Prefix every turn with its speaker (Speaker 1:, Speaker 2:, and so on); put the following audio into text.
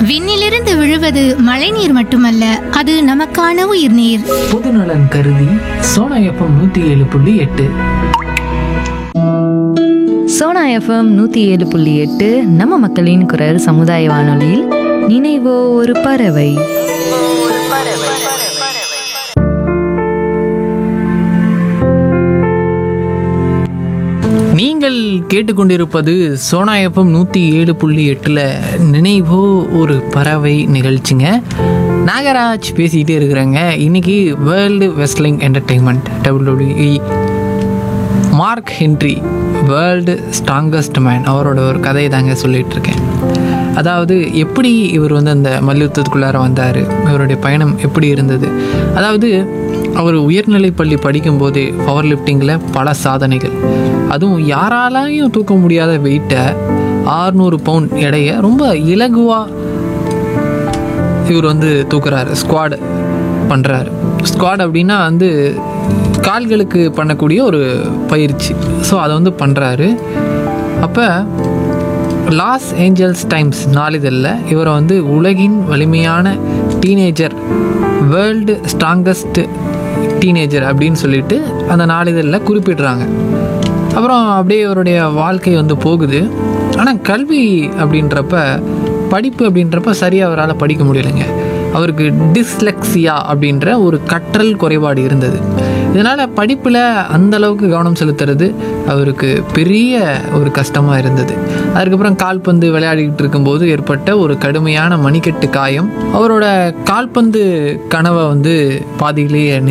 Speaker 1: விண்ணிலிருந்து விழுவது மழைநீர் மட்டுமல்ல அது நமக்கான உயிர்நீர்
Speaker 2: பொதுநலன் கருதி சோனா எஃப்எம் நூத்தி ஏழு புள்ளி எட்டு
Speaker 3: சோனா எஃப்எம் நூற்றி ஏழு புள்ளி எட்டு நம்ம மக்களின் குரல் சமுதாய வானொலியில் நினைவோ ஒரு பறவை
Speaker 2: நீங்கள் கேட்டுக்கொண்டிருப்பது சோனா எஃப்எம் நூற்றி ஏழு புள்ளி எட்டில் நினைவோ ஒரு பறவை நிகழ்ச்சிங்க நாகராஜ் பேசிக்கிட்டே இருக்கிறேங்க இன்னைக்கு world wrestling entertainment WWE Mark Henry world strongest man அவரோட ஒரு கதையை தாங்க சொல்லிட்டு இருக்கேன் அதாவது எப்படி இவர் வந்து அந்த மல்யுத்தத்துக்குள்ளார வந்தார் இவருடைய பயணம் எப்படி இருந்தது அதாவது அவர் உயர்நிலைப் பள்ளி படிக்கும்போதே பவர் லிஃப்டிங்கில் பல சாதனைகள் அதுவும் யாராலையும் தூக்க முடியாத வெயிட்டை 600 பவுண்ட் எடையை ரொம்ப இலகுவாக இவர் வந்து தூக்குறாரு ஸ்குவாட் பண்ணுறாரு ஸ்குவாட் அப்படின்னா வந்து கால்களுக்கு பண்ணக்கூடிய ஒரு பயிற்சி ஸோ அதை வந்து பண்ணுறாரு அப்போ லாஸ் ஏஞ்சல்ஸ் டைம்ஸ் நாளிதழில் இவரை வந்து உலகின் வலிமையான டீனேஜர் வேர்ல்டு ஸ்ட்ராங்கஸ்ட் டீனேஜர் அப்படின்னு சொல்லிட்டு அந்த நாளிதழில் குறிப்பிடுறாங்க அப்புறம் அப்படியே இவருடைய வாழ்க்கை வந்து போகுது ஆனால் கல்வி அப்படின்றப்ப படிப்பு அப்படின்றப்ப சரியாக அவரால் படிக்க முடியலைங்க அவருக்கு டிஸ்லெக்சியா அப்படின்ற ஒரு கற்றல் குறைபாடு இருந்தது இதனால் படிப்பில் அந்த அளவுக்கு கவனம் செலுத்துறது அவருக்கு பெரிய ஒரு கஷ்டமாக இருந்தது அதுக்கப்புறம் கால்பந்து விளையாடிக்கிட்டு இருக்கும்போது ஏற்பட்ட ஒரு கடுமையான மணிக்கட்டு காயம் அவரோட கால்பந்து கனவை வந்து பாதியிலேயே